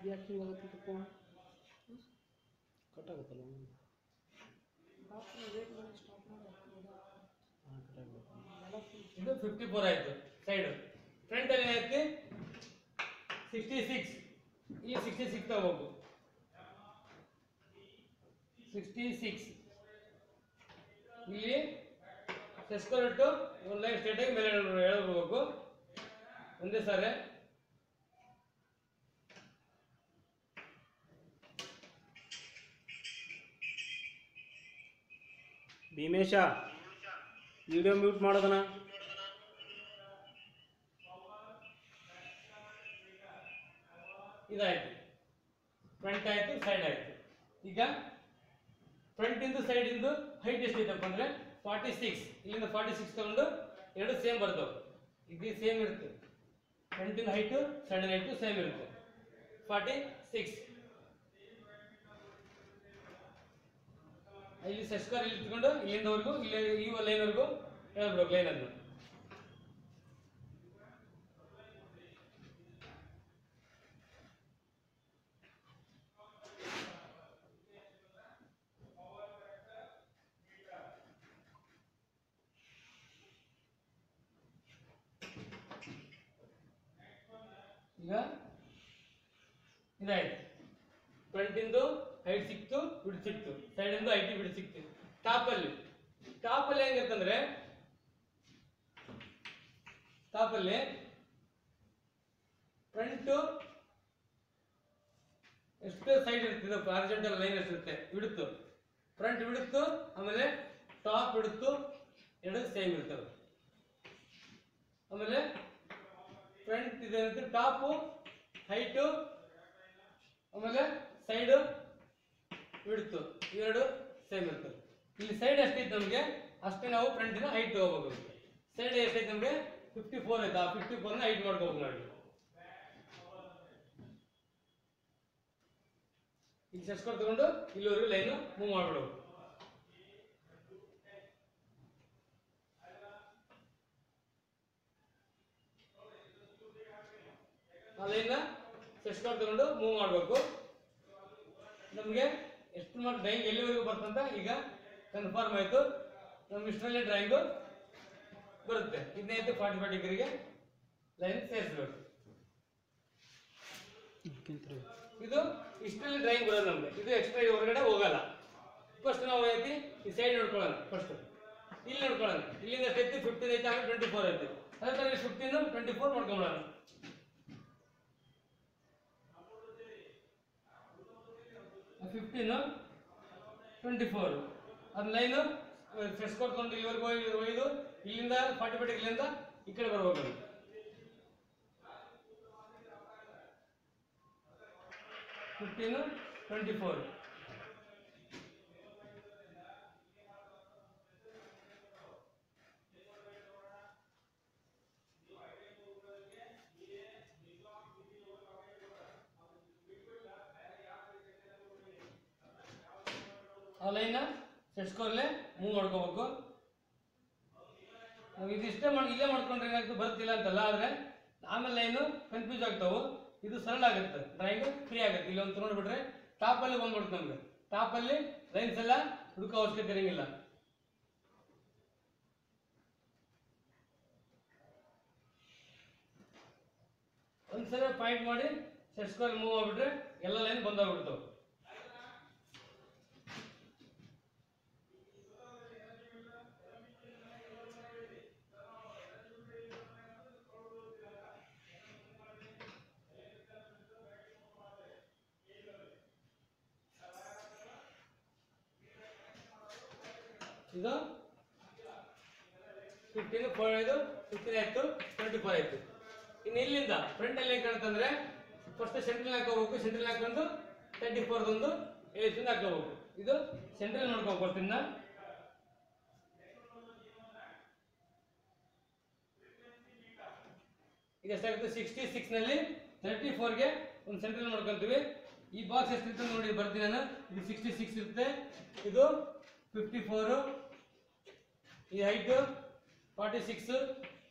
ಯಾಕೆ ಹಿಂಗಾಗತ್ತೆ phone cut ಆಗುತ್ತಲ್ಲ ಹಾಂ ಕಟ್ ಆಗುತ್ತೆ ಇದು ಫಿಫ್ಟಿ ಫೋರ್ ಆಯ್ತು ಸೈಡ್ ಫ್ರಂಟ್ ಅಲ್ಲಿ ಏನಾಯ್ತು ಸಿಕ್ಸ್ಟಿ ಸಿಕ್ಸ್ ಇಲ್ಲಿ ಸಿಕ್ಸ್ಟಿ ಸಿಕ್ಸ್ ತಗೋಬೇಕು ಸಿಕ್ಸ್ಟಿ ಸಿಕ್ಸ್ ಇಲ್ಲಿ ಇಟ್ಟು ಒಂದು ಲೈನ್ ಸ್ಟ್ರೇಟ್ ಆಗಿ ಮೇಲೆ ಎಳ್ಬಿಡ್ಬೇಕು ಒಂದೇ ಸಾರಿ ಭೀಮೇಶ ವಿಡಿಯೋ ಮ್ಯೂಟ್ ಮಾಡೋದನ ಇದಾಯ್ತು ಫ್ರಂಟ್ ಆಯ್ತು ಸೈಡ್ ಆಯ್ತು ಈಗ ಫ್ರಂಟ್ ಇಂದು ಸೈಡ್ ಇಂದು ಹೈಟ್ ಎಷ್ಟು ಐತಪ್ಪ ಅಂದ್ರೆ ಫಾರ್ಟಿ ಸಿಕ್ಸ್ ಇಲ್ಲಿಂದ ಫಾರ್ಟಿ ಸಿಕ್ಸ್ ತಗೊಂಡು ಎರಡು ಸೇಮ್ ಬರ್ತವೆ ಇದು ಸೇಮ್ ಇರುತ್ತೆ ಫ್ರಂಟಿನ ಹೈಟು ಸೈಡಿನ ಹೈಟು ಸೇಮ್ ಇರುತ್ತೆ ಫಾರ್ಟಿ ಸಿಕ್ಸ್ ಇಲ್ಲಿ ಸಸ್ಕರ್ ಇಲ್ಲಿ ಇಟ್ಕೊಂಡು ಇಲ್ಲಿಂದವರೆಗೂ ಇಲ್ಲಿ ಈ ಲೈನ್ವರೆಗೂ ಹೇಳ್ಬಿಡ್ಬೇಕು ಲೈನ್ ಅನ್ನು ಈಗ ಇದಾಯ್ತು ಫ್ರಂಟ್ ಇಂದು ಹೈಟ್ ಸಿಕ್ತು ಬಿಡ್ ಸಿಕ್ತು ಸೈಡ್ ಇಂದು ಹೈಟ್ ಬಿಡ್ ಸಿಕ್ತು ಟಾಪ್ ಅಲ್ಲಿ ಟಾಪ್ ಅಲ್ಲಿ ಹೆಂಗಿರ್ತಂದ್ರೆ ಟಾಪ್ ಅಲ್ಲಿ ಫ್ರಂಟ್ ಎಷ್ಟು ಸೈಡ್ ಇರ್ತದೆ ಹಾರಿಜಾಂಟಲ್ ಲೈನ್ ಎಷ್ಟಿರುತ್ತೆ ಬಿಡುತ್ತು ಫ್ರಂಟ್ ಬಿಡುತ್ತು ಆಮೇಲೆ ಟಾಪ್ ಬಿಡುತ್ತು ಎರಡು ಸೇಮ್ ಇರ್ತವೆ ಆಮೇಲೆ ಫ್ರಂಟ್ ಇದೆ ಅಂತ ಟಾಪು ಹೈಟು ಆಮೇಲೆ ಸೈಡು ಬಿಡ್ತು ಇವೆರಡು ಸೇಮ್ ಇರ್ತವೆ ಇಲ್ಲಿ ಸೈಡ್ ಎಷ್ಟೈತೆ ನಮಗೆ ಅಷ್ಟೇ ನಾವು ಫ್ರಂಟಿನ ಹೈಟ್ ತಗೋಬೇಕು ಸೈಡ್ ಎಷ್ಟೈತೆ ನಮಗೆ ಫಿಫ್ಟಿ ಫೋರ್ ಐತೆ ಆ ಫಿಫ್ಟಿ ಫೋರ್ನ ಹೈಟ್ ಮಾಡ್ಕೋಬೇಕು ನೋಡಿ ಇಲ್ಲಿ ಸೆಸ್ಕೊಂಡು ತಗೊಂಡು ಇಲ್ಲಿವರೆಗೂ ಲೈನು ಮೂವ್ ಮಾಡ್ಬಿಡೋದು ಆ ಲೈನ್ನ ಸೆಸ್ಕೊಂಡು ತಗೊಂಡು ಮೂವ್ ಮಾಡಬೇಕು ನಮಗೆ ಎಷ್ಟು ಮಾಡಿ ಡ್ರಾಯಿಂಗ್ ಎಲ್ಲಿವರೆಗೂ ಬರ್ತಂತ ಈಗ ಕನ್ಫರ್ಮ್ ಆಯಿತು ನಮ್ಗೆ ಇಷ್ಟರಲ್ಲೇ ಡ್ರಾಯಿಂಗು ಬರುತ್ತೆ ಇದನ್ನೈತೆ ಫಾರ್ಟಿ ಫೈವ್ ಡಿಗ್ರಿಗೆ ಲೈನ್ ಸೇರಿಸ್ಬೇಕು ಇದು ಇಷ್ಟರಲ್ಲಿ ಡ್ರಾಯಿಂಗ್ ಬರೋದು ನಮ್ಗೆ ಇದು ಎಕ್ಸ್ಟ್ರಾ ಹೊರಗಡೆ ಹೋಗಲ್ಲ ಫಸ್ಟ್ ನಾವು ಐತಿ ಈ ಸೈಡ್ ನೋಡ್ಕೊಳ್ಳೋಣ ಫಸ್ಟ್ ಇಲ್ಲಿ ನೋಡ್ಕೊಳ್ಳೋಣ ಇಲ್ಲಿಂದ ಎಷ್ಟು ಐತಿ ಫಿಫ್ಟೀನ್ ಐತಿ ಆಮೇಲೆ ಟ್ವೆಂಟಿ ಫೋರ್ ಐತಿ ಅದೇ ಥರ ಫಿಫ್ಟೀನ್ ಟ್ವೆಂಟಿ ಫೋರ್ ನೋಡ್ಕೊಂಬಿಡೋಣ ಫಿಫ್ಟೀನು ಟ್ವೆಂಟಿ ಫೋರ್ ಅದು ಲೈನು ಫ್ರೆಶ್ ಕೊಟ್ಕೊಂಡು ಇಲ್ಲಿವರೆಗೂ ಹೋಗಿ ಒಯ್ದು ಇಲ್ಲಿಂದ ಫಾರ್ಟಿ ಫೈವ್ ಇಲ್ಲಿಂದ ಈ ಕಡೆ ಬರ್ಬೇಕು ಅದು. ಫಿಫ್ಟೀನು ಟ್ವೆಂಟಿ ಫೋರ್ ಆ ಲೈನ್ನ ಸೆಟ್ಸ್ಕೊರ್ಲೆ ಮೂವ್ ಮಾಡ್ಕೋಬೇಕು ನಾವು ಇದಿಷ್ಟೇ ಮಾಡಿ ಇಲ್ಲೇ ಮಾಡ್ಕೊಂಡ್ರೆ ಏನಾಗ್ತದೆ ಬರ್ತಿಲ್ಲ ಅಂತಲ್ಲ ಆದರೆ ಆಮೇಲೆ ಲೈನು ಕನ್ಫ್ಯೂಸ್ ಆಗ್ತಾವು ಇದು ಸರಳ ಆಗುತ್ತೆ ಡ್ರಾಯಿಂಗ್ ಫ್ರೀ ಆಗುತ್ತೆ ಇಲ್ಲಿ ಒಂದು ನೋಡ್ಬಿಟ್ರೆ ಟಾಪಲ್ಲಿ ಬಂದ್ಬಿಡುತ್ತೆ ನಮಗೆ ಟಾಪಲ್ಲಿ ಲೈನ್ಸ್ ಎಲ್ಲ ಹುಡುಕೋ ಅವಶ್ಯಕತೆ ಇರಂಗಿಲ್ಲ ಒಂದ್ಸಲ ಪಾಯಿಂಟ್ ಮಾಡಿ ಸೆಟ್ಸ್ಕೊಲ್ ಮೂವ್ ಆಗ್ಬಿಟ್ರೆ ಎಲ್ಲ ಲೈನ್ ಬಂದೋಗ್ಬಿಡ್ತಾವೆ ಇದು ಫಿಫ್ಟೀನ್ ಫೋರ್ ಆಯ್ತು ಫಿಫ್ಟೀನ್ ಆಯ್ತು ಟ್ವೆಂಟಿ ಫೋರ್ ಆಯ್ತು ಇನ್ನು ಇಲ್ಲಿಂದ ಫ್ರಂಟ್ ಅಲ್ಲಿ ಏನ್ ಕಾಣ್ತಂದ್ರೆ ಫಸ್ಟ್ ಸೆಂಟ್ರಲ್ ಹಾಕೋಬೇಕು ಸೆಂಟ್ರಲ್ ಹಾಕೊಂಡು ತರ್ಟಿ ಫೋರ್ದೊಂದು ಏಜಿಂದ ಹಾಕೋಬೇಕು ಇದು ಸೆಂಟ್ರಲ್ ನೋಡ್ಕೊಂಡು ಕೊಡ್ತೀನಿ ನಾ ಈಗ ಎಷ್ಟಾಗುತ್ತೆ ಸಿಕ್ಸ್ಟಿ ಸಿಕ್ಸ್ ನಲ್ಲಿ ತರ್ಟಿ ಫೋರ್ಗೆ ಒಂದು ಸೆಂಟ್ರಲ್ ನೋಡ್ಕೊಂತೀವಿ ಈ ಬಾಕ್ಸ್ ಎಷ್ಟಿರುತ್ತೆ ನೋಡಿ ಬರ್ತೀನಿ ನಾನು ಇದು ಸಿಕ್ಸ್ಟಿ ಸಿಕ್ಸ್ ಇರುತ್ತೆ ಇದು ಫಿಫ್ಟಿ ಫೋರು ಈ ಹೈಟು ಫಾರ್ಟಿ ಸಿಕ್ಸ್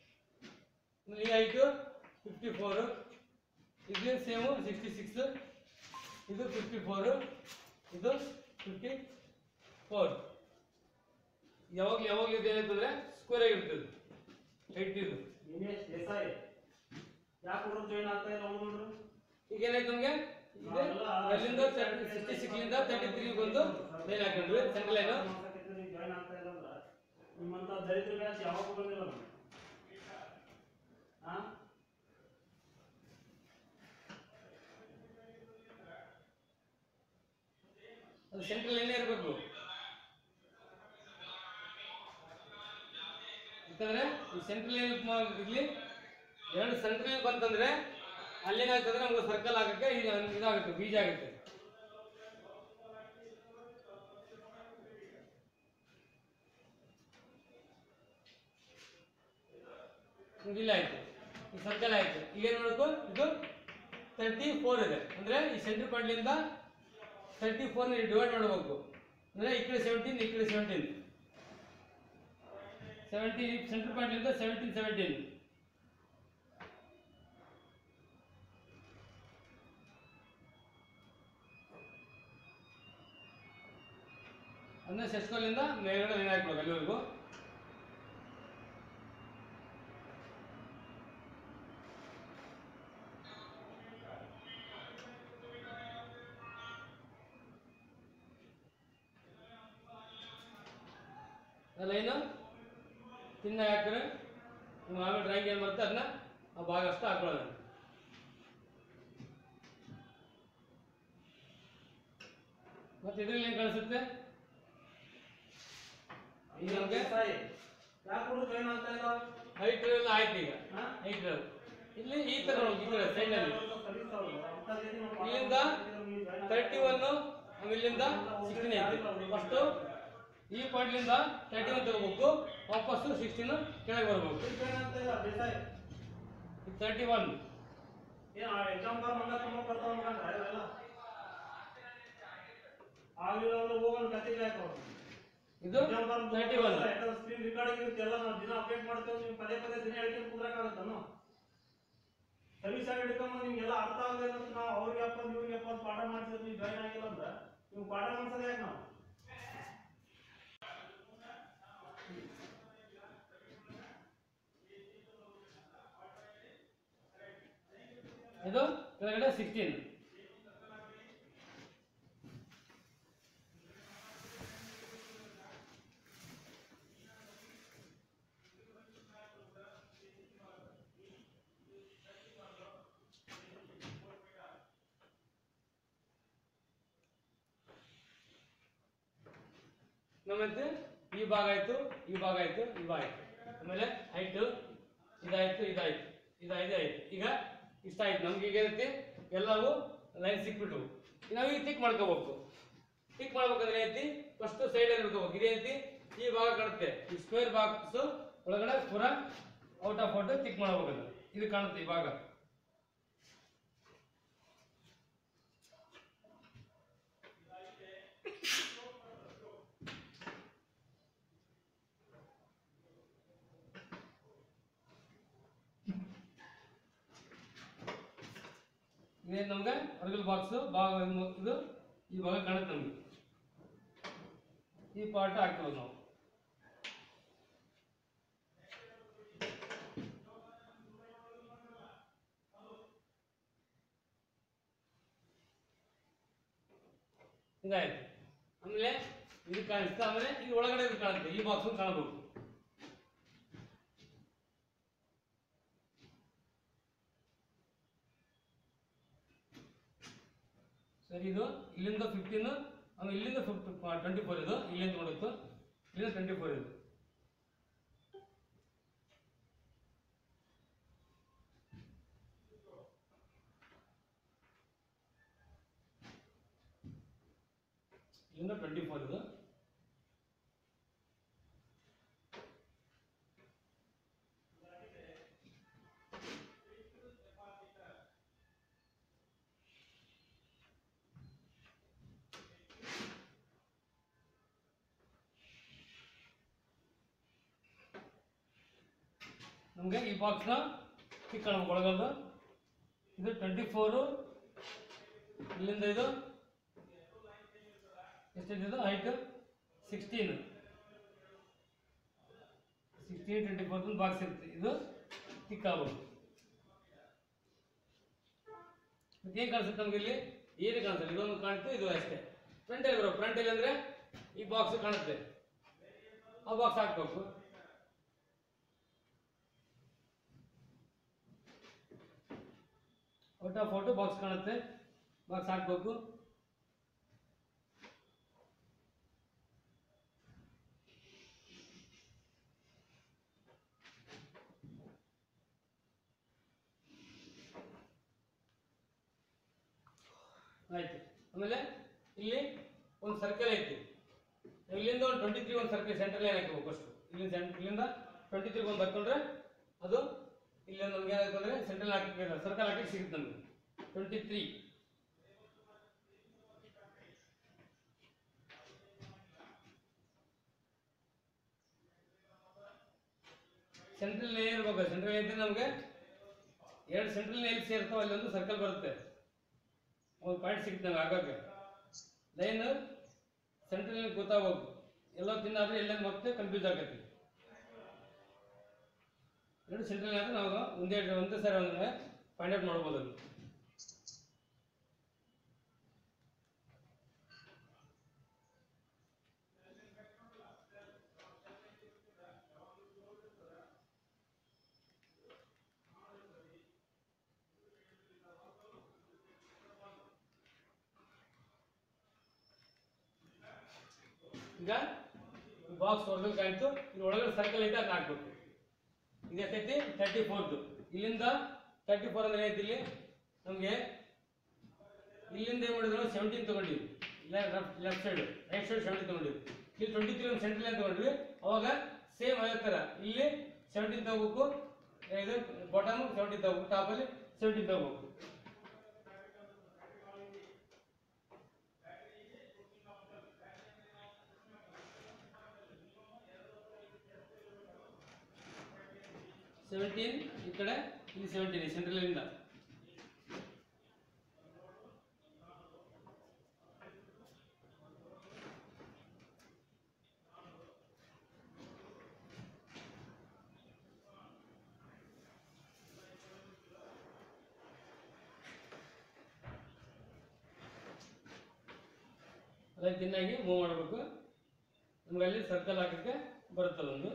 ಈ ಹೈಟು ಫಿಫ್ಟಿ ಫೋರು ಇದು ಸೇಮು ಸಿಕ್ಸ್ಟಿ ಸಿಕ್ಸ್ ಇದು ಫಿಫ್ಟಿ ಫೋರು ಇದು ಫಿಫ್ಟಿ ಫೋರ್ ಯಾವಾಗಲೂ ಯಾವಾಗಲೂ ಇದು ಏನಂತಂದ್ರೆ ಸ್ಕ್ವೇರ್ ಆಗಿರ್ತದೆ ಹೈಟ್ ಇದು ದಿನೇಶ್ ದೇಸಾಯಿ ಯಾಕೆ ಹುಡುಗರು ಜಾಯಿನ್ ಆಗ್ತಾ ಇಲ್ಲ ಅವ್ರು ನೋಡ್ರು ಈಗ ಏನಾಯ್ತು ನಮಗೆ ಅಲ್ಲಿಂದ ಸಿಕ್ಸ್ಟಿ ಸಿಕ್ಸ್ಲಿಂದ ತರ್ಟಿ ತ್ರೀ ಬಂದು ಲೈನ್ ಹಾಕೊಂಡ್ವಿ ಸೆಂಟ್ರಲ್ ಲೈನು ಜಾಯಿನ್ ಆಗ್ತಾ ಇಲ್ಲ ಅಂದ್ರೆ ನಿಮ್ಮಂತ ದರಿದ್ರ ಬ್ಯಾಚ್ ಯಾವಾಗ ಬಂದಿಲ್ಲ ನಮ್ಗೆ ಹಾ ಅದು ಸೆಂಟ್ರಲ್ ಲೈನೇ ಇರಬೇಕು ಯಾಕಂದ್ರೆ ಈ ಸೆಂಟ್ರಲ್ ಲೈನ್ ಇರ್ಲಿ ಎರಡು ಸೆಂಟ್ರಲ್ ಲೈನ್ ಬಂತಂದ್ರೆ ಅಲ್ಲೇನಾಗ್ತದೆ ನಮ್ಗೆ ಸರ್ಕಲ್ ಆಗಕ್ಕೆ ಇದು ಇದಾಗುತ್ತೆ ಬೀಜ ಆಗುತ್ತೆ ಈಗ ಇಲ್ಲ ಆಯ್ತು ಈ ಸರ್ಕಲ್ ಆಯ್ತು ಈಗ ಏನ್ ಮಾಡಬೇಕು ಇದು ತರ್ಟಿ ಫೋರ್ ಇದೆ ಅಂದ್ರೆ ಈ ಸೆಂಟ್ರ್ ಪಾಯಿಂಟ್ಲಿಂದ ತರ್ಟಿ ಫೋರ್ ಡಿವೈಡ್ ಮಾಡಬೇಕು ಅಂದ್ರೆ ಈ ಕಡೆ ಸೆವೆಂಟೀನ್ ಈ ಕಡೆ ಸೆವೆಂಟೀನ್ ಸೆವೆಂಟೀನ್ ಸೆಂಟ್ರ್ ಪಾಯಿಂಟ್ಲಿಂದ ಸೆವೆಂಟೀನ್ ಸೆವೆಂಟೀನ್ ಅಂದ್ರೆ ಶಸ್ಕೋಲಿಂದ ಮೇಲ್ಗಡೆ ಲೈನ್ ಹಾಕ್ಬೇಕು ಅಲ್ಲಿವರೆಗೂ ಲೈನು ತಿನ್ನ ಹಾಕಿದ್ರೆ ನಿಮ್ಮ ಆಮೇಲೆ ಡ್ರಾಯಿಂಗ್ ಏನು ಬರುತ್ತೆ ಅದನ್ನ ಆ ಭಾಗ ಅಷ್ಟು ಹಾಕೊಳ್ಳೋಣ ಮತ್ತೆ ಇದ್ರಲ್ಲಿ ಏನು ಕಾಣಿಸುತ್ತೆ ಈಗ ನಮಗೆ ದೇಸಾಯಿ ಯಾಕೆ ಹುಡುಗರು ಜಾಯಿನ್ ಆಗ್ತಾ ಇಲ್ಲ ಹೈಟ್ ಎಲ್ಲ ಆಯ್ತು ಈಗ ಹಾ? ಹೈಟ್ ಇಲ್ಲಿ ಈ ತರ ನೋಡಿ, ಈ ತರ ಸೈಡ್ ಅಲ್ಲಿ ಇಲ್ಲಿಂದ ತರ್ಟಿ ಒನ್ ಇಲ್ಲಿಂದ ಸಿಕ್ಸ್ಟೀನ್ ಐತಿ ಫಸ್ಟು ಈ ಪಾಯಿಂಟ್ಲಿಂದ ತರ್ಟಿ ಒನ್ ತಗೋಬೇಕು ವಾಪಸ್ಸು ಸಿಕ್ಸ್ಟೀನ್ ಕೆಳಗೆ ಬರ್ಬೇಕು ದೇಸಾಯಿ ತರ್ಟಿ ಒನ್ ಏನ್ ಎಕ್ಸಾಮ್ ಬರ್ ಮಂಗ ತುಂಬ ಬರ್ತಾವ ಮಗಂದ್ರ ಇವೆಲ್ಲ ಆಗ್ಲಿಲ್ಲ ಅಂದ್ರೆ ಹೋಗೋಣ ಕತ್ತಿಗೆ ಹಾಕೋ ಇದು ತರ್ಟಿ ಒನ್ ಸ್ಕ್ರೀನ್ ರೆಕಾರ್ಡಿಂಗ್ ಇರುತ್ತೆಲ್ಲ ನಾವು ದಿನ ಅಪ್ಡೇಟ್ ಮಾಡ್ತೇವೆ ನೀವು ಪದೇ ಪದೇ ದಿನ ಹೇಳ್ಕೊಂಡು ಕುದ್ರಕ್ಕಾಗತ್ತನು ಸರ್ವಿಸ್ ಆಗಿ ಹಿಡ್ಕೊಂಬ ನಿಮ್ಗೆಲ್ಲ ಅರ್ಥ ಆಗದೆ ಅಂತ ನಾವು ಅವ್ರಿಗೆ ಅಪ್ಪ ಇವ್ರಿಗೆ ಅಪ್ಪ ಅಂತ ಪಾಠ ಮಾಡಿಸಿದ್ರೆ ನೀವು ಜಾಯ್ನ್ ಆಗಿಲ್ಲ ಅಂದ್ರೆ ನೀವು ಪಾಠ ಮಾಡ್ಸೋದೇ ಯಾಕೆ ನಾವು ಇದು ಕೆಳಗಡೆ ಸಿಕ್ಸ್ಟೀನ್ ನಮ್ಮಂತೆ ಈ ಭಾಗ ಆಯ್ತು ಈ ಭಾಗ ಆಯ್ತು ಈ ಭಾಗ ಆಯ್ತು ಆಮೇಲೆ ಹೈಟ್ ಇದಾಯ್ತು ಇದಾಯ್ತು ಇದಾಯ್ತು ಆಯ್ತು ಈಗ ಇಷ್ಟ ಆಯ್ತು ನಮ್ಗೆ ಈಗ ಏನೈತಿ ಎಲ್ಲವೂ ಲೈನ್ ಸಿಕ್ಬಿಟ್ಟು ನಾವೀಗ ಟಿಕ್ ಮಾಡ್ಕೋಬೇಕು ಟಿಕ್ ಮಾಡ್ಬೇಕಂದ್ರೆ ಏನೈತಿ ಫಸ್ಟ್ ಸೈಡ್ ಅಲ್ಲಿ ಹಿಡ್ಕೋಬೇಕು ಇದೇನೈತಿ ಈ ಭಾಗ ಕಾಣುತ್ತೆ ಈ ಸ್ಕ್ವೇರ್ ಬಾಕ್ಸ್ ಒಳಗಡೆ ಪೂರ ಔಟ್ ಆಫ್ ಔಟ್ ಟಿಕ್ ಮಾಡ್ಬೇಕಂದ್ರೆ ಇದು ಕಾಣುತ್ತೆ ಈ ಭಾಗ ಇದೇನು ನಮ್ಗೆ ಹೊರಗಲ್ ಬಾಕ್ಸ್ ಭಾಗ ಇದು ಇದು ಈ ಭಾಗ ಕಾಣುತ್ತೆ ನಮ್ಗೆ ಈ ಪಾರ್ಟ್ ಹಾಕ್ತೇವೆ ನಾವು ಇದಾಯ್ತು ಆಮೇಲೆ ಇದು ಕಾಣಿಸ್ತಾ ಆಮೇಲೆ ಇದು ಒಳಗಡೆ ಇದು ಕಾಣುತ್ತೆ ಈ ಬಾಕ್ಸ್ ಕಾಣಬೇಕು ಸರಿ ಇದು ಇಲ್ಲಿಂದ ಫಿಫ್ಟೀನ್ ಆಮೇಲೆ ಇಲ್ಲಿಂದ ಫಿಫ್ಟಿ ಟ್ವೆಂಟಿ ಫೋರ್ ಇದು ಇಲ್ಲಿಂದ ನೋಡಿತ್ತು ಇಲ್ಲಿಂದ ಟ್ವೆಂಟಿ ಫೋರ್ ಇದು ಇಲ್ಲಿಂದ ಟ್ವೆಂಟಿ ಫೋರ್ ಇದು ನಮಗೆ ಈ ಬಾಕ್ಸ್ನ ಟಿಕ್ ಕಾಣಬೇಕು ಒಳಗಲ್ದು ಇದು ಟ್ವೆಂಟಿ ಫೋರು ಇಲ್ಲಿಂದ ಇದು ಎಷ್ಟಿದೆ ಇದು height sixteen sixteen twenty four box ಇರುತ್ತೆ ಇದು ತಿಕ್ಕಾಗ್ಬೋದು ಏನು ಕಾಣಿಸುತ್ತೆ ನಮ್ಗೆ ಇಲ್ಲಿ ಏನು ಕಾಣಿಸಲ್ಲ ಇದೊಂದು ಕಾಣುತ್ತೆ ಇದು ಅಷ್ಟೇ ಫ್ರಂಟಲ್ಲಿ ಬರೋ ಫ್ರಂಟಲ್ಲಿ ಅಂದ್ರೆ ಈ ಬಾಕ್ಸ್ ಕಾಣುತ್ತೆ ಆ ಬಾಕ್ಸ್ ಹಾಕ್ಬೇಕು ಔಟ್ ಆಫ್ ಫೋಟೋ ಬಾಕ್ಸ್ ಕಾಣುತ್ತೆ ಬಾಕ್ಸ್ ಹಾಕ್ಬೇಕು ಆಯ್ತು ಆಮೇಲೆ ಇಲ್ಲಿ ಒಂದು ಸರ್ಕಲ್ ಐತಿ ಇಲ್ಲಿಂದ ಒಂದು ಟ್ವೆಂಟಿ ತ್ರೀ ಒಂದು ಸರ್ಕಲ್ ಸೆಂಟ್ರಲ್ ಏನು ಹಾಕಬೇಕು ಫಸ್ಟ್ ಇಲ್ಲಿಂದ ಸೆಂಟ್ ಇಲ್ಲಿಂದ ಟ್ವೆಂಟಿ ತ್ರೀ ಒಂದು ಹಾಕೊಂಡ್ರೆ ಅದು ಇಲ್ಲಿ ನಮ್ಗೆ ಏನಾಯ್ತು ಅಂದ್ರೆ ಸೆಂಟ್ರಲ್ ಹಾಕಿ ಸರ್ಕಲ್ ಹಾಕಿ ಸಿಗುತ್ತೆ ನಮಗೆ ಟ್ವೆಂಟಿ ತ್ರೀ ಸೆಂಟ್ರಲ್ ಏನ್ ಇರ್ಬೇಕು ಸೆಂಟ್ರಲ್ ಇದ್ರೆ ನಮಗೆ ಎರಡು ಸೆಂಟ್ರಲ್ ಎಲ್ಲಿ ಸೇರ್ತಾವ ಅಲ್ಲಿ ಒಂದು ಸರ್ಕಲ್ ಬರುತ್ತೆ ಒಂದು ಪಾಯಿಂಟ್ ಸಿಗುತ್ತೆ ನಮ್ಗೆ ಆಗಾಗ ಲೈನ್ ಸೆಂಟ್ರಲ್ ಗೊತ್ತಾಗಬೇಕು ಎಲ್ಲ ತಿನ್ನಾದ್ರೆ ಎಲ್ಲ ಮತ್ತೆ ಕನ್ಫ್ಯೂಸ್ ಆಗತ್ತೆ ಎರಡು ಸೆಂಟ್ರಲ್ ಆದ್ರೆ ನಾವು ಒಂದೇ ಒಂದೇ ಸರಿ ಒಂದು ಫೈಂಡ್ ಔಟ್ ಮಾಡ್ಬೋದು ಅದು ಈಗ ಬಾಕ್ಸ್ ಹೊರಗಡೆ ಕಾಯ್ತು ಇಲ್ಲಿ ಒಳಗಡೆ ಸರ್ಕಲ್ ಐತೆ ಅದನ್ನ ಹಾಕ್ಬೇಕು ಇದು ಎಷ್ಟೈತಿ ತರ್ಟಿ ಫೋರ್ದು ಇಲ್ಲಿಂದ ತರ್ಟಿ ಫೋರ್ ಅಂದ್ರೆ ಏನೈತಿ ಇಲ್ಲಿ ನಮಗೆ ಇಲ್ಲಿಂದ ಏನು ಮಾಡಿದ್ರು ಸೆವೆಂಟೀನ್ ತಗೊಂಡಿವಿ left side right side seventeen ತಗೊಂಡಿವಿ ಇಲ್ಲಿ ಟ್ವೆಂಟಿ ತ್ರೀ ಒಂದು ಸೆಂಟ್ರಲ್ ಅಂತ ತಗೊಂಡ್ವಿ ಅವಾಗ ಸೇಮ್ ಅದೇ ಥರ ಇಲ್ಲಿ ಸೆವೆಂಟೀನ್ ತಗೋಬೇಕು ಇದು ಬಾಟಮ್ ಸೆವೆಂಟೀನ್ ತಗೋಬೇಕು ಟಾಪಲ್ಲಿ ಸೆವೆಂಟೀನ್ ತಗೋಬೇಕು ಸೆವೆಂಟೀನ್ ಈ ಕಡೆ ಇಲ್ಲಿ ಸೆವೆಂಟೀನ್ ಸೆಂಟ್ರಲ್ ಇಂದ ಅದಕ್ಕೆ ಚೆನ್ನಾಗಿ ಮೂವ್ ಮಾಡಬೇಕು ನಮ್ಗೆ ಅಲ್ಲಿ ಸರ್ಕಲ್ ಹಾಕಕ್ಕೆ ಬರುತ್ತೆ ಒಂದು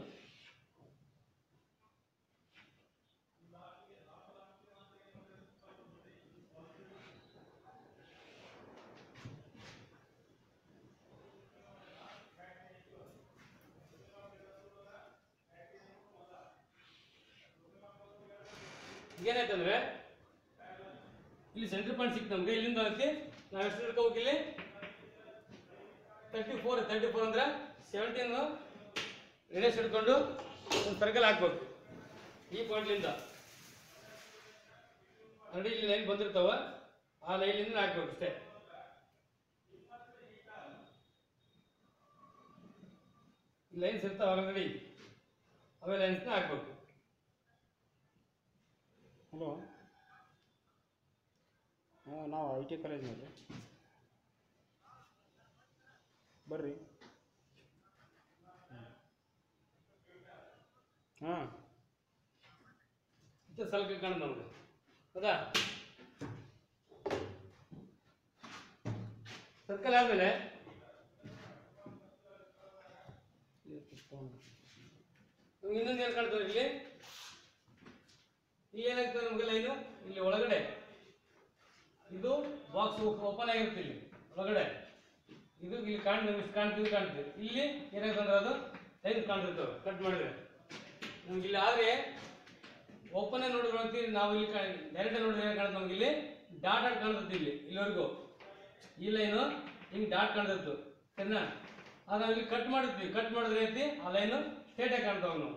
ಏನಾಯ್ತಂದ್ರೆ ಇಲ್ಲಿ ಸೆಂಟ್ರ್ ಪಾಯಿಂಟ್ ಸಿಕ್ತು ನಮ್ಗೆ ಇಲ್ಲಿಂದ ಹೋಗಿ ನಾವು ಎಷ್ಟು ಹಿಡ್ಕೋಬೇಕು ಇಲ್ಲಿ ತರ್ಟಿ ಫೋರ್ ತರ್ಟಿ ಫೋರ್ ಅಂದ್ರೆ ಸೆವೆಂಟೀನ್ ರೇಡಿಯಸ್ ಹಿಡ್ಕೊಂಡು ಒಂದು ಸರ್ಕಲ್ ಹಾಕ್ಬೇಕು ಈ ಪಾಯಿಂಟ್ಲಿಂದ ನೋಡಿ ಇಲ್ಲಿ ಲೈನ್ ಬಂದಿರ್ತಾವ ಆ ಲೈನಿಂದ ಹಾಕ್ಬೇಕು ಅಷ್ಟೇ ಲೈನ್ಸ್ ಇರ್ತಾವ ಆಲ್ರೆಡಿ ಅವೇ ಲೈನ್ಸ್ನ ಹಾಕ್ಬೇಕು ಹಲೋ ಹಾಂ ನಾವು ಐ ಟಿ ಕಾಲೇಜ್ನಲ್ಲಿ ಬರ್ರಿ ಹಾಂ ಇದು ಸ್ವಲ್ಪ ಕಾಣುದು ನಮ್ಗೆ ಹೌದಾ ಸರ್ಕಲ್ ಆದ್ಮೇಲೆ ನಮ್ಗೆ ಇನ್ನೊಂದು ಏನು ಕಾಣ್ತದೆ ಇಲ್ಲಿ ಇಲ್ಲಿ ಏನಾಗ್ತದೆ ನಮ್ಗೆ ಲೈನು ಇಲ್ಲಿ ಒಳಗಡೆ ಇದು ಬಾಕ್ಸ್ ಓಪನ್ ಆಗಿರುತ್ತೆ ಇಲ್ಲಿ ಒಳಗಡೆ ಇದು ಇಲ್ಲಿ ಕಾಣ್ ಇಷ್ಟು ಕಾಣ್ತಿದ್ದು ಕಾಣ್ತದೆ ಇಲ್ಲಿ ಏನಾಗ್ತದೆ ಅಂದ್ರೆ ಅದು ಲೈನ್ ಕಾಣ್ತಿರ್ತವೆ ಕಟ್ ಮಾಡಿದ್ರೆ ನಮ್ಗೆ ಇಲ್ಲಿ ಆದ್ರೆ ಓಪನ್ ನೋಡಿದ್ರೆ ನಾವು ಇಲ್ಲಿ ಡೈರೆಕ್ಟ್ ನೋಡಿದ್ರೆ ಏನು ಕಾಣುತ್ತೆ ನಮ್ಗೆ ಇಲ್ಲಿ ಡಾಟ್ ಆಗಿ ಕಾಣ್ತದೆ ಇಲ್ಲಿ ಇಲ್ಲಿವರೆಗೂ ಈ ಲೈನು ಹಿಂಗೆ ಡಾಟ್ ಕಾಣ್ತಿತ್ತು ಸರಿನಾ ಅದು ನಾವು ಇಲ್ಲಿ ಕಟ್ ಮಾಡಿರ್ತೀವಿ ಕಟ್ ಮಾಡಿದ್ರೆ ಐತಿ ಆ ಲೈನು ಸ್ಟ್ರೇಟ್ ಆಗಿ ಕಾಣ್ತಾವ ನಾವು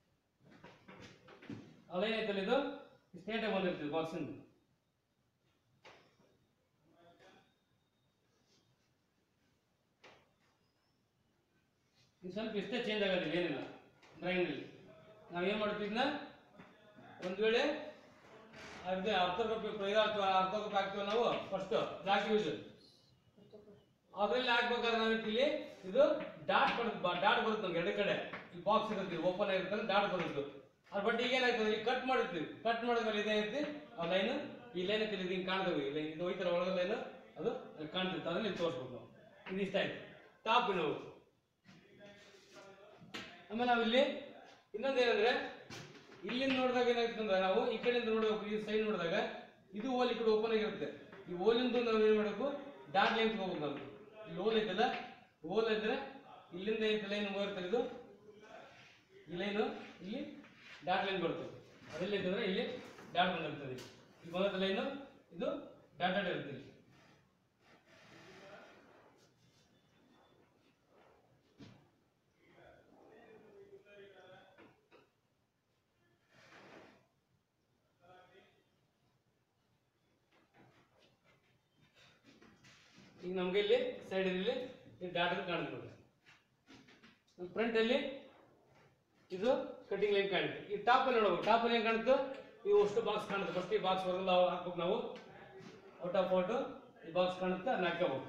ಆ ಲೈನ್ ಐತಲ್ಲ ಇದು ಸ್ಟ್ರೇಟ್ ಆಗಿ ಬಂದಿರ್ತೀವಿ ಬಾಕ್ಸಿಂದ ಇದು ಸ್ವಲ್ಪ ಇಷ್ಟೇ ಚೇಂಜ್ ಆಗೋದಿಲ್ಲ ಏನಿಲ್ಲ ಡ್ರಾಯಿಂಗ್ನಲ್ಲಿ ನಾವು ಏನು ಮಾಡ್ತಿದ್ನ ಒಂದು ವೇಳೆ ಅರ್ಧ ಅರ್ಧ ರೂಪಾಯಿ ಇದು ಹಾಕ್ತೀವಿ ಅರ್ಧ ರೂಪಾಯಿ ಹಾಕ್ತೀವಿ ನಾವು ಫಸ್ಟ್ ಬ್ಲಾಕ್ ಯೂಸ್ ಅದ್ರಲ್ಲಿ ಹಾಕ್ಬೇಕಾದ್ರೆ ನಾವು ಇಲ್ಲಿ ಇದು ಡಾಟ್ ಬರುತ್ತೆ ಡಾಟ್ ಬರುತ್ತೆ ನಮ್ಗೆ ಎರಡು ಕಡೆ ಈ ಬಾಕ್ಸ್ ಇರುತ್ತೆ ಓಪನ್ ಆಗಿರ್ತದೆ ಡಾಟ್ ಬರುತ್ತೆ ಅದ್ರ ಬಟ್ ಈಗ ಏನಾಗ್ತದೆ ಇಲ್ಲಿ ಕಟ್ ಮಾಡಿರ್ತೀವಿ ಕಟ್ ಮಾಡಿದ್ಮೇಲೆ ಇದೇನೈತಿ ಆ ಲೈನ್ ಈ ಲೈನ್ ಐತಿ ಇದು ಹಿಂಗೆ ಕಾಣ್ತವೆ ಈ ಲೈನ್ ಇದು ಹೋಯ್ತಾರೆ ಒಳಗೆ ಲೈನ್ ಅದು ಅಲ್ಲಿ ಕಾಣ್ತಿತ್ತು ಅದನ್ನ ಇಲ್ಲಿ ತೋರಿಸ್ಬೇಕು ನಾವು ಇದು ಇಷ್ಟ ಆಯ್ತು ಟಾಪ್ ನಾವು ಆಮೇಲೆ ನಾವಿಲ್ಲಿ ಇನ್ನೊಂದು ಏನಂದ್ರೆ ಇಲ್ಲಿಂದ ನೋಡಿದಾಗ ಏನಾಗ್ತದೆ ಅಂದ್ರೆ ನಾವು ಈ ಕಡೆಯಿಂದ ನೋಡಬೇಕು ಈ ಸೈಡ್ ನೋಡಿದಾಗ ಇದು ಹೋಲ್ ಈ ಕಡೆ ಓಪನ್ ಆಗಿರುತ್ತೆ ಈ ಹೋಲಿಂದ ನಾವು ಏನ್ ಮಾಡಬೇಕು ಡಾಟ್ ಲೈನ್ ಹೋಗ್ಬೇಕು ನಾವು ಇಲ್ಲಿ ಹೋಲ್ ಐತಲ್ಲ ಹೋಲ್ ಇದ್ರೆ ಇಲ್ಲಿಂದ ಐತೆ ಲೈನ್ ಹೋಗಿರ್ತದೆ ಇದು ಈ ಲೈನು ಇಲ್ಲಿ ಡಾಟ್ ಲೈನ್ ಬರ್ತದೆ ಅದೆಲ್ಲ ಐತಂದ್ರೆ ಇಲ್ಲಿ ಡಾಟ್ ಬಂದಿರ್ತದೆ ಈ ಬಂದ ಲೈನು ಇದು ಡಾಟ್ ಡಾಟ್ ಇರುತ್ತೆ ಇಲ್ಲಿ ಈಗ ನಮ್ಗೆ ಇಲ್ಲಿ ಸೈಡ್ ಇಲ್ಲಿ ಡಾಟ್ ಕಾಣ್ತದೆ ಫ್ರಂಟ್ ಅಲ್ಲಿ ಇದು ಕಟಿಂಗ್ ಲೈನ್ ಕಾಣುತ್ತೆ ಈ ಟಾಪ್ ಅಲ್ಲಿ ನೋಡ್ಬೇಕು ಟಾಪ್ ಅಲ್ಲಿ ಏನ್ ಕಾಣುತ್ತೆ ಇವು ಅಷ್ಟು ಬಾಕ್ಸ್ ಕಾಣುತ್ತೆ ಫಸ್ಟ್ ಈ ಬಾಕ್ಸ್ ಹೊರಗೆಲ್ಲ ಹಾಕ್ಬೇಕು ನಾವು ಔಟ್ ಆಫ್ ಔಟ್ ಈ ಬಾಕ್ಸ್ ಕಾಣುತ್ತೆ ಅದನ್ನ ಹಾಕೋಬೇಕು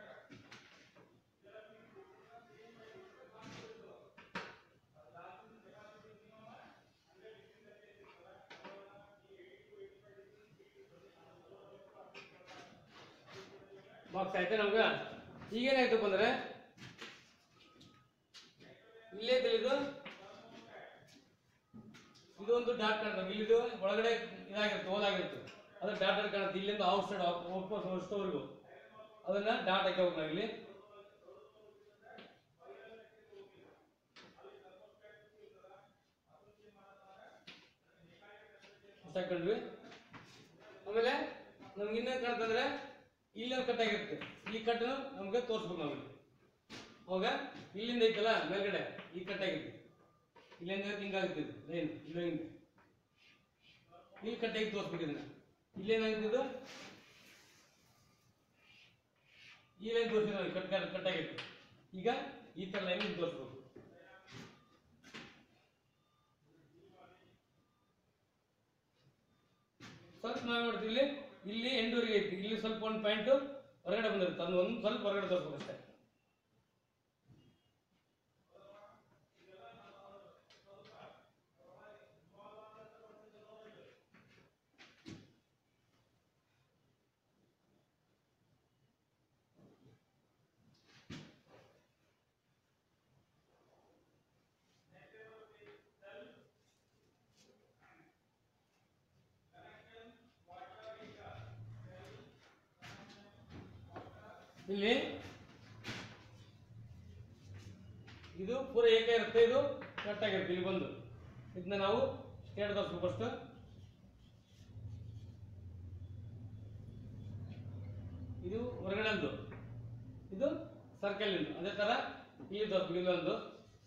ಬಾಕ್ಸ್ ಆಯ್ತಾ ನಮ್ಗೆ ಈಗೇನಾಯ್ತಪ್ಪ ಅಂದ್ರೆ ಇಲ್ಲೇ ಇದು ಇದೊಂದು ಡಾಟ್ ಕಾಣ್ತದೆ ಇಲ್ಲಿದು ಒಳಗಡೆ ಇದಾಗಿರುತ್ತೆ ಹೋಲಾಗಿರುತ್ತೆ ಅದು ಡಾಟ್ ಡಾಟ್ ಕಾಣುತ್ತೆ ಇಲ್ಲಿಂದ ಔಟ್ ಸೈಡ್ ಅಷ್ಟವರೆಗೂ ಅದನ್ನ ಡಾಟ್ ಹಾಕೋಬೇಕು ನಾವು ಇಲ್ಲಿ ಅಷ್ಟ್ ಹಾಕೊಂಡ್ವಿ ಆಮೇಲೆ ನಮ್ಗೆ ಇನ್ನೇನು ಕಾಣ್ತಂದ್ರೆ ಇಲ್ಲಿ ಒಂದು ಕಟ್ ಆಗಿರುತ್ತೆ ಈ ಕಟ್ ನಮ್ಗೆ ತೋರಿಸ್ಬೇಕು ನಾವು ಇಲ್ಲಿ. ಅವಾಗ ಇಲ್ಲಿಂದ ಐತಲ್ಲ ಮೇಲ್ಗಡೆ ಈ ಕಟ್ ಆಗಿರುತ್ತೆ ಇಲ್ಲಿಂದ ಹಿಂಗಾಗುತ್ತೆ ಇದು ಲೈನ್ ಇಲ್ಲಿಂದ ಇಲ್ಲಿ ಕಟ್ ಆಗಿ ತೋರಿಸ್ಬೇಕು ಇದನ್ನ ಇಲ್ಲೇನಾಗುತ್ತೆ ಇದು ಈ ಲೈನ್ ತೋರಿಸಿದ್ರೆ ನಾವು ಕಟ್ ಕಟ್ ಆಗಿರುತ್ತೆ ಈಗ ಈ ತರ ಲೈನ್ ಇಲ್ಲಿ ತೋರಿಸ್ಬೇಕು ಸ್ವಲ್ಪ ನಾವು ಮಾಡ್ತೀವಿ ಇಲ್ಲಿ ಇಲ್ಲಿ ಎಂಡೂರಿಗೆ ಐತಿ ಇಲ್ಲಿ ಸ್ವಲ್ಪ ಒಂದು ಪಾಯಿಂಟ್ ಹೊರಗಡೆ ಬಂದಿರುತ್ತೆ ಅದು ಒಂದು ಸ್ವಲ್ಪ ಹೊರಗಡೆ ತೋರಿಸ್ಬೇಕು ಅಷ್ಟೇ ಇಲ್ಲಿ ಇದು ಪೂರ ಏಕ ಇರುತ್ತೆ ಇದು ಕಟ್ ಆಗಿರುತ್ತೆ ಇಲ್ಲಿ ಬಂದು ಇದನ್ನ ನಾವು ಸ್ಟೇಟ್ ತೋರಿಸ್ಬೇಕು ಫಸ್ಟ್ ಇದು ಹೊರಗಡೆಂದು ಇದು ಸರ್ಕಲ್ ಇಂದು ಅದೇ ತರ ಇಲ್ಲಿ ತೋರಿಸ್ಬೇಕು ಇಲ್ಲೊಂದು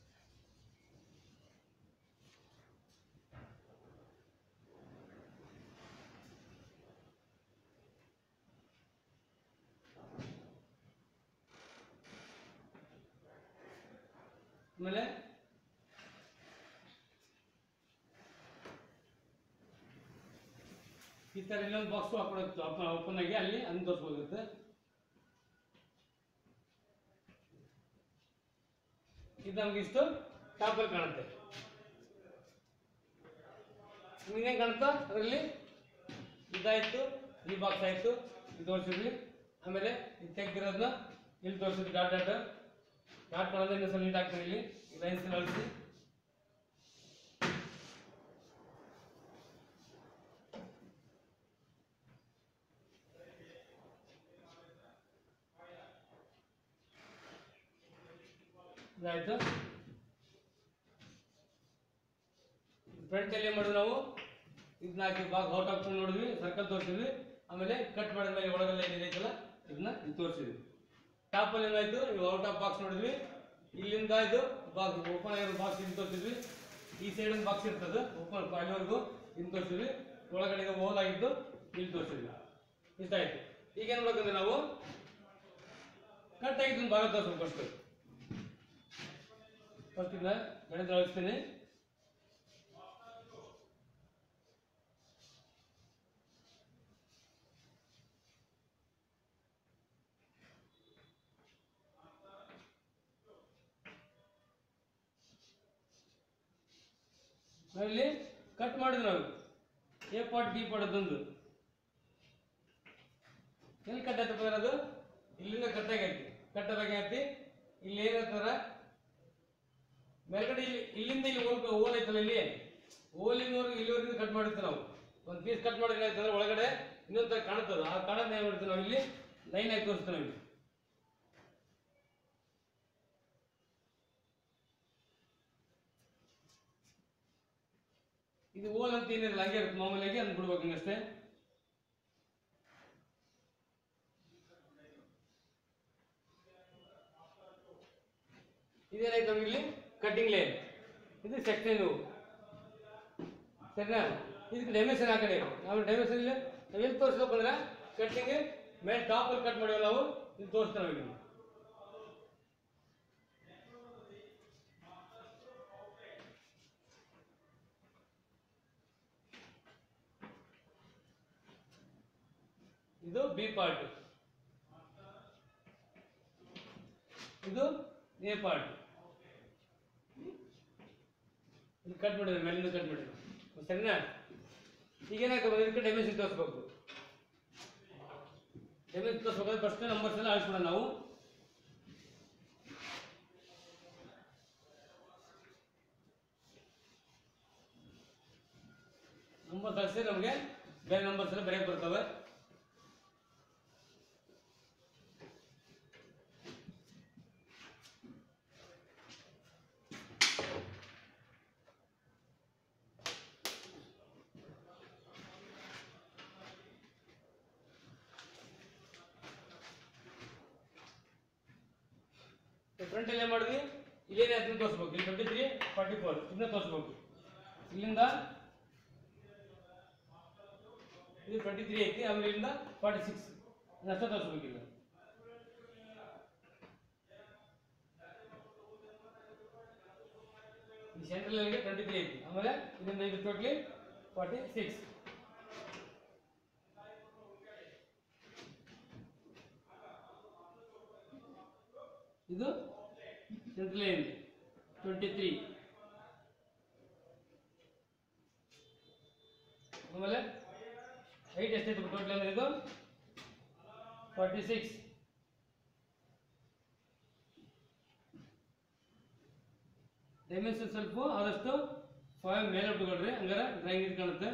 ಆಮೇಲೆ ಈ ತರ ಇನ್ನೊಂದು ಬಾಕ್ಸ್ ಹಾಕೊಡುತ್ತೆ ಓಪನ್ ಆಗಿ ಅಲ್ಲಿ ಅನ್ನು ತೋರಿಸ್ಬೋದಿರುತ್ತೆ ಇದು ನಮ್ಗೆ ಇಷ್ಟು ಟಾಪಲ್ಲಿ ಕಾಣುತ್ತೆ ನಿಮ್ಗೇನು ಕಾಣುತ್ತಾ ಅದರಲ್ಲಿ ಇದಾಯ್ತು ಈ ಬಾಕ್ಸ್ ಆಯ್ತು ಇದು ತೋರಿಸಿದ್ವಿ ಆಮೇಲೆ ಇದು ತೆಗ್ದಿರೋದನ್ನ ಇಲ್ಲಿ ತೋರಿಸಿದ್ವಿ ಡಾಟ್ ಡಾಟ್ ಡಾಟ್ ಮಾಡೋದು ಇನ್ನೊಂದು ಸ್ವಲ್ಪ ನೀಟ್ ಆಗ್ತದೆ ಇಲ್ಲಿ ಲೈನ್ಸ್ ಅಳಿಸಿ ಇದಾಯ್ತು ಫ್ರಂಟ್ ಅಲ್ಲಿ ಏನ್ ಮಾಡಿದ್ವಿ ನಾವು ಇದನ್ನ ಹಾಕಿ ಬಾಗ್ ಔಟ್ ಹಾಕ್ಕೊಂಡು ನೋಡಿದ್ವಿ ಸರ್ಕಲ್ ತೋರಿಸಿದ್ವಿ ಆಮೇಲೆ ಕಟ್ ಮಾಡಿದ್ಮೇಲೆ ಒಳಗೆಲ್ಲ ಏನಿದೆಯಲ್ಲ ಇದನ್ನ ಇಲ್ಲಿ ತೋರಿಸಿದ್ವಿ ಟಾಪ್ ಅಲ್ಲಿ ಏನಾಯ್ತು ಇವು ಔಟ್ ಆಫ್ ಬಾಕ್ಸ್ ನೋಡಿದ್ವಿ ಇಲ್ಲಿಂದ ಇದು ಬಾಕ್ಸ್ ಓಪನ್ ಆಗಿರೋ ಬಾಕ್ಸ್ ಇಲ್ಲಿ ತೋರಿಸಿದ್ವಿ ಈ ಸೈಡ್ ಒಂದು ಬಾಕ್ಸ್ ಇರ್ತದೆ ಓಪನ್ ಅಲ್ಲಿವರೆಗೂ ಇಲ್ಲಿ ತೋರಿಸಿದ್ವಿ ಒಳಗಡೆ ಹೋಲ್ ಆಗಿದ್ದು ಇಲ್ಲಿ ತೋರಿಸಿದ್ವಿ ಇಷ್ಟ ಆಯ್ತು ಈಗ ಏನ್ ಮಾಡ್ಬೇಕಂದ್ರೆ ನಾವು ಕಟ್ ಆಗಿದ್ದು ಭಾಗ ತೋರಿಸ್ಬೇಕು ಫಸ್ಟ್ ಫಸ್ಟ್ ಇದನ್ನ ಗಣಿತ ಅಳಿಸ್ತೀನಿ ನಾವಿಲ್ಲಿ ಕಟ್ ಮಾಡಿದ್ವಿ ನಾವು ಎ ಪಾಟ್ ಬಿ ಪಾಟ್ ಅದೊಂದು ಎಲ್ಲಿ ಕಟ್ ಆಯ್ತಪ್ಪ ಅಂದ್ರೆ ಅದು ಇಲ್ಲಿಂದ ಕಟ್ ಆಗೈತಿ ಕಟ್ ಆಗೈತಿ ಇಲ್ಲಿ ಏನಿರ್ತಾರ ಮೇಲ್ಗಡೆ ಇಲ್ಲಿ ಇಲ್ಲಿಂದ ಇಲ್ಲಿ ಹೋಲ್ ಹೋಲ್ ಐತಲ್ಲ ಇಲ್ಲಿ ಹೋಲಿನವರೆಗೆ ಇಲ್ಲಿವರೆಗೂ ಕಟ್ ಮಾಡಿರ್ತೀವಿ ನಾವು ಒಂದು ಪೀಸ್ ಕಟ್ ಮಾಡಿದ್ರೆ ಏನಾಯ್ತಂದ್ರೆ ಒಳಗಡೆ ಇನ್ನೊಂದು ಥರ ಕಾಣುತ್ತದ ಆ ಕಾಣೋದು ಏನು ಮಾಡ್ತೀವಿ ನಾವು ಇಲ್ಲಿ ಲೈನ್ ಹಾಕಿ ತೋರಿಸ್ತೀವಿ ನಾವು ಇಲ್ಲಿ ಇದು ಓಲ್ ಅಂತ ಏನಿರಲ್ಲ ಹಂಗೆ ಇರುತ್ತೆ ಮಾಮೂಲಿಯಾಗಿ ಅದನ್ನ ಬಿಡ್ಬೇಕು ಹಂಗಷ್ಟೇ ಇದೇನಾಯ್ತು ನಮ್ಗೆ ಇಲ್ಲಿ ಕಟ್ಟಿಂಗ್ ಲೈನ್ ಇದು ಸೆಕ್ಷನ್ ಸರಿನಾ ಇದಕ್ಕೆ ಡೈಮೆನ್ಷನ್ ಆ ಕಡೆ ನಾವು ಡೈಮೆನ್ಷನ್ ಇಲ್ಲಿ ನಾವು ಎಲ್ಲಿ ತೋರಿಸ್ಬೇಕು ಅಂದ್ರೆ ಕಟ್ಟಿಂಗ್ ಮೇಲೆ ಟಾಪ್ ಅಲ್ಲಿ ಕಟ್ ಮಾಡಿವಲ್ಲ ನಾವು ಇದು ತೋರಿಸ್ತೇವೆ ನಾವು ಇಲ್ಲಿ ಇದು ಬಿ ಪಾರ್ಟ್ ಇದು ಎ ಪಾರ್ಟ್ ಇದು ಕಟ್ ಮಾಡಿದ್ರೆ ಮೇಲಿಂದ ಕಟ್ ಮಾಡಿದ್ರೆ ಸರಿನಾ ಈಗ ಏನಾಗ್ತದೆ ಬಂದ್ರೆ ಇದಕ್ಕೆ ಡೈಮೆನ್ಷನ್ ತೋರಿಸ್ಬೇಕು ಡೈಮೆನ್ಷನ್ ತೋರಿಸ್ಬೇಕಾದ್ರೆ ಫಸ್ಟ್ ನಂಬರ್ಸ್ ಎಲ್ಲ ಆಳಿಸ್ಬಿಡೋಣ ನಾವು ನಂಬರ್ ಕಳಿಸಿದ್ರೆ ನಮಗೆ ಬೇರೆ ನಂಬರ್ಸ್ ಎಲ್ಲ ಬರೆಯಕ್ಕೆ ಬರ್ತವೆ ಫ್ರಂಟ್ ಅಲ್ಲಿ ಏನ್ ಮಾಡಿದ್ವಿ ಇಲ್ಲೇನೇ ಅದನ್ನ ತೋರಿಸ್ಬೇಕು ಇಲ್ಲಿ ಟ್ವೆಂಟಿ ತ್ರೀ ಫಾರ್ಟಿ ಫೋರ್ ಇದನ್ನ ತೋರಿಸ್ಬೇಕು ಇಲ್ಲಿಂದ ಇದು ಟ್ವೆಂಟಿ ತ್ರೀ ಐತಿ ಆಮೇಲೆ ಇಲ್ಲಿಂದ ಫಾರ್ಟಿ ಸಿಕ್ಸ್ ಅಷ್ಟೇ ತೋರಿಸ್ಬೇಕು ಇಲ್ಲ ಈ ಸೆಂಟ್ರಲ್ ಲೈನ್ಗೆ ಟ್ವೆಂಟಿ ತ್ರೀ ಐತಿ ಆಮೇಲೆ ಇದರಿಂದ ಇದು ಟೋಟ್ಲಿ ಫಾರ್ಟಿ ಸಿಕ್ಸ್ ಇದು ಸೆಂಟ್ರಲ್ ಲೈನ್ ಟ್ವೆಂಟಿ ತ್ರೀ ಆಮೇಲೆ ಹೈಟ್ ಎಷ್ಟೈತೆ ಟೋಟಲ್ ಅಂದ್ರೆ ಇದು ಫಾರ್ಟಿ ಸಿಕ್ಸ್ ಡೈಮೆನ್ಷನ್ ಸ್ವಲ್ಪ ಆದಷ್ಟು ಫೈವ್ ಮೇಲೆ ಇಟ್ಕೊಳ್ರಿ ಹಂಗಾರೆ ಡ್ರಾಯಿಂಗ್ ಇದು ಕಾಣುತ್ತೆ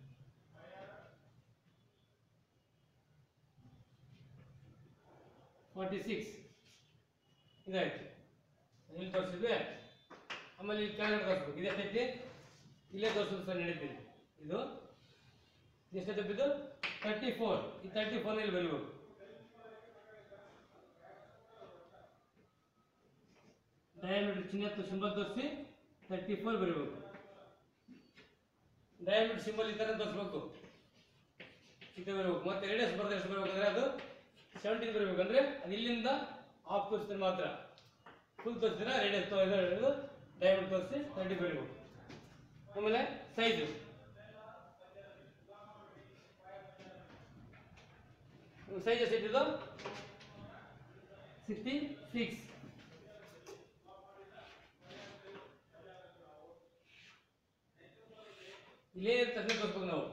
ಫಾರ್ಟಿ ಸಿಕ್ಸ್ ಇದಾಯ್ತು ಇಲ್ಲಿ ತೋರಿಸಿದ್ವಿ ಆಮೇಲೆ ಇಲ್ಲಿ ಕೆಳಗಡೆ ತೋರಿಸ್ಬೇಕು ಇದು ಎಷ್ಟೈತಿ ಇಲ್ಲೇ ತೋರಿಸೋದು ಸರ್ ನಡೀತಿದೆ ಇದು ಎಷ್ಟೈತೆ ಇದು ತರ್ಟಿ ಫೋರ್ ಈ ತರ್ಟಿ ಫೋರ್ ಇಲ್ಲಿ ಬರೀಬೇಕು ಡಯಾಮೀಟರ್ ಚಿಹ್ನೆ ಸಿಂಬಲ್ ತೋರಿಸಿ ತರ್ಟಿ ಫೋರ್ ಬರೀಬೇಕು ಡಯಾಮೀಟರ್ ಸಿಂಬಲ್ ಈ ಥರ ತೋರಿಸ್ಬೇಕು ಇದು ಬರಬೇಕು ಮತ್ತೆ ರೇಡಿಯಸ್ ಬರ್ತದೆ ಎಷ್ಟು ಬರ್ಬೇಕಂದ್ರೆ ಅದು ಸೆವೆಂಟೀನ್ ಬರಬೇಕಂದ್ರೆ ಅದು ಇಲ್ಲಿಂದ ಆಫ್ ತೋರಿಸಿದ್ರೆ ಮಾತ್ರ ಫುಲ್ ತೋರಿಸಿದ್ರೆ ರೇಡಿಯಸ್ ಇದು ಡಯಾಮೀಟರ್ ತೋರಿಸಿ ತರ್ಟಿ ಬರೀಬೇಕು ಆಮೇಲೆ ಸೈಜು ಸೈಜ್ ಎಷ್ಟಿದ್ದು ಸಿಕ್ಸ್ಟಿ ಸಿಕ್ಸ್ ಇಲ್ಲೇ ತಕ್ಷಣ ತೋರಿಸ್ಬೇಕು ನಾವು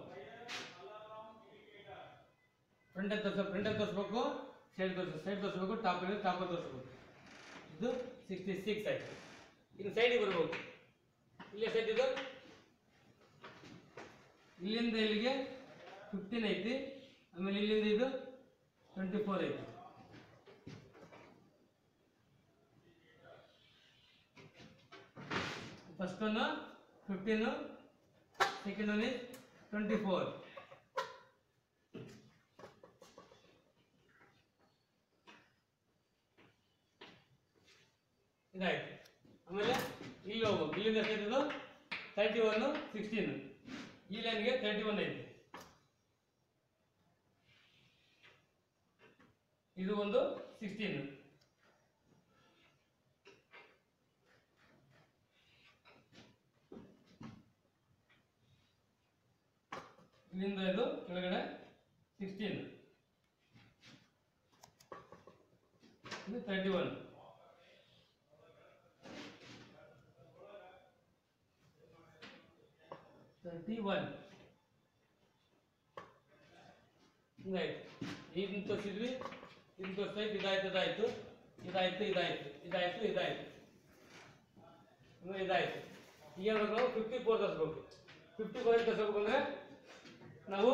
ಫ್ರಂಟ್ ಅಲ್ಲಿ ತೋರಿಸ್ಬೇಕು ಫ್ರಂಟ್ ಅಲ್ಲಿ ತೋರಿಸ್ಬೇಕು ಸೈಡ್ ತೋರಿಸ್ಬೇಕು ಸೈಡ್ ತೋರಿಸ್ಬೇಕು ಟಾಪ್ ಅಲ್ಲಿ ಟಾಪ್ ಅಲ್ಲಿ ತೋರಿಸ್ಬೇಕು ಇದು ಸಿಕ್ಸ್ಟಿ ಸಿಕ್ಸ್ ಆಯ್ತು ಇನ್ನು ಸೈಡಿಗೆ ಬರ್ಬೇಕು ಇಲ್ಲಿ ಎಷ್ಟು ಇದು ಇಲ್ಲಿಂದ ಇಲ್ಲಿಗೆ ಫಿಫ್ಟೀನ್ ಐತಿ ಆಮೇಲೆ ಇಲ್ಲಿಂದ ಇದು ಟ್ವೆಂಟಿ ಫೋರ್ ಐತಿ first one fifteen second one is twenty four ಇದಾಯ್ತು ಆಮೇಲೆ ಇಲ್ಲಿ ಹೋಗ್ಬೇಕು ಇಲ್ಲಿಂದ ಎಷ್ಟಾಯ್ತದು ತರ್ಟಿ ಒನ್ ಸಿಕ್ಸ್ಟೀನ್ ಈ ಲೈನ್ಗೆ ತರ್ಟಿ ಒನ್ ಐತಿ ಇದು ಒಂದು ಸಿಕ್ಸ್ಟೀನ್ ಇಲ್ಲಿಂದ ಇದು ಕೆಳಗಡೆ ಸಿಕ್ಸ್ಟೀನ್ ಇದು ತರ್ಟಿ ಒನ್ ತರ್ಟಿ ಒನ್ ಹಿಂಗಾಯ್ತು ಇದನ್ನ ತೋರಿಸಿದ್ವಿ ಇದನ್ನ ತೋರಿಸ್ತಾಯ್ತು ಇದಾಯ್ತು ಇದಾಯ್ತು ಇದಾಯ್ತು ಇದಾಯ್ತು ಇದಾಯ್ತು ಇದಾಯ್ತು ಇನ್ನು ಇದಾಯ್ತು ಈಗ ಏನ್ ಮಾಡ್ಬೇಕು ನಾವು ಫಿಫ್ಟಿ ಫೋರ್ ತರಿಸ್ಬೇಕು ಫಿಫ್ಟಿ ಫೋರ್ ತರಿಸ್ಬೇಕು ಅಂದ್ರೆ ನಾವು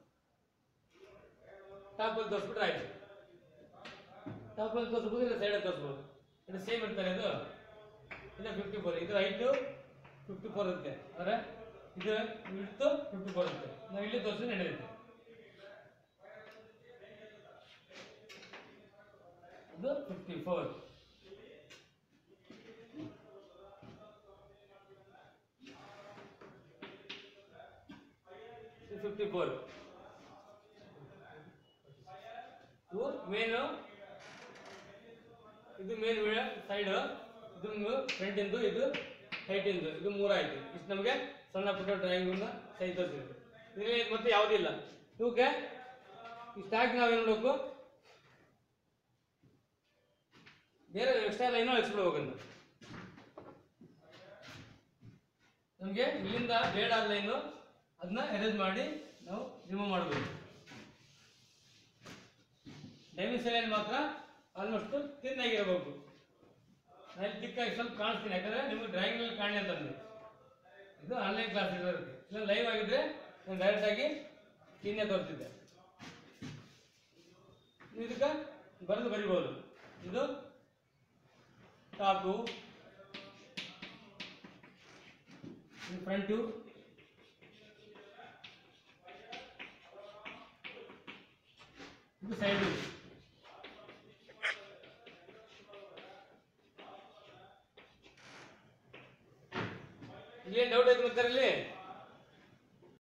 ಟಾಪಲ್ಲಿ ತೋರಿಸ್ಬಿಟ್ರೆ ಆಯ್ತು ಟಾಪಲ್ಲಿ ತೋರಿಸ್ಬೋದು ಇಲ್ಲ ಸೈಡಲ್ಲಿ ತೋರಿಸ್ಬೋದು ಇದು ಸೇಮ್ ಇರ್ತಾರೆ ಇದು ಇಲ್ಲ ಫಿಫ್ಟಿ ಫೋರ್ ಇದು ಹೈಟು ಫಿಫ್ಟಿ ಫೋರ್ ಇರುತ್ತೆ ಅಂದರೆ ಇದು ಇಡ್ತು ಫಿಫ್ಟಿ ಫೋರ್ ಇರುತ್ತೆ ನಾವು ಇಲ್ಲಿ ತೋರಿಸಿದ್ರೆ ನಡೆಯುತ್ತೆ ಇದು ಫಿಫ್ಟಿ ಫೋರ್ ಫಿಫ್ಟಿ ಫೋರ್ ಇವು ಮೇನು ಇದು ಮೇನ್ ಸೈಡ್ ಇದು ಫ್ರಂಟ್ ಇಂದು ಇದು ಹೈಟ್ ಇಂದು ಇದು ಮೂರಾಯ್ತು ಇಷ್ಟು ನಮಗೆ ಸಣ್ಣ ಪುಟ್ಟ ಡ್ರಾಯಿಂಗ್ ಸೈಜ್ ತೋರಿಸಿದ್ರು ಇದರಲ್ಲಿ ಮತ್ತೆ ಯಾವುದಿಲ್ಲ ಇವಕ್ಕೆ ಇಷ್ಟು ಹಾಕಿ ನಾವೇನು ಮಾಡಬೇಕು ಬೇರೆ ಎಕ್ಸ್ಟ್ರಾ ಲೈನು ಹಚ್ಬಿಡ್ಬೇಕು ಅಂತ ನಮಗೆ ಇಲ್ಲಿಂದ ಬೇಡ ಲೈನು ಅದನ್ನ ಎರೇಂಜ್ ಮಾಡಿ ನಾವು ರಿಮೂವ್ ಮಾಡಬೇಕು ಡೈಮೆನ್ಷನ್ ಲೈನ್ ಮಾತ್ರ ಆಲ್ಮೋಸ್ಟ್ ತಿನ್ ಆಗಿರಬೇಕು ನಾನು ಚಿಕ್ಕಾಗಿ ಸ್ವಲ್ಪ ಕಾಣಿಸ್ತೀನಿ ಯಾಕಂದ್ರೆ ನಿಮಗೆ ಡ್ರಾಯಿಂಗ್ ಅಲ್ಲಿ ಕಾಣಲಿ ಅಂತ ಅಂದೆ ಇದು ಆನ್ಲೈನ್ ಕ್ಲಾಸ್ ಇರೋದಕ್ಕೆ ಇಲ್ಲ ಲೈವ್ ಆಗಿದ್ರೆ ನಾನು ಡೈರೆಕ್ಟ್ ಆಗಿ ತಿನ್ನೇ ತೋರಿಸಿದ್ದೆ ನೀವು ಇದಕ್ಕೆ ಬರೆದು ಬರಿಬೋದು ಇದು ಟಾಪು ಇದು ಫ್ರಂಟು ಇದು ಸೈಡು ಇಲ್ಲೇನು ಡೌಟ್ ಐತೆ ಮತ್ತೆ ಇಲ್ಲಿ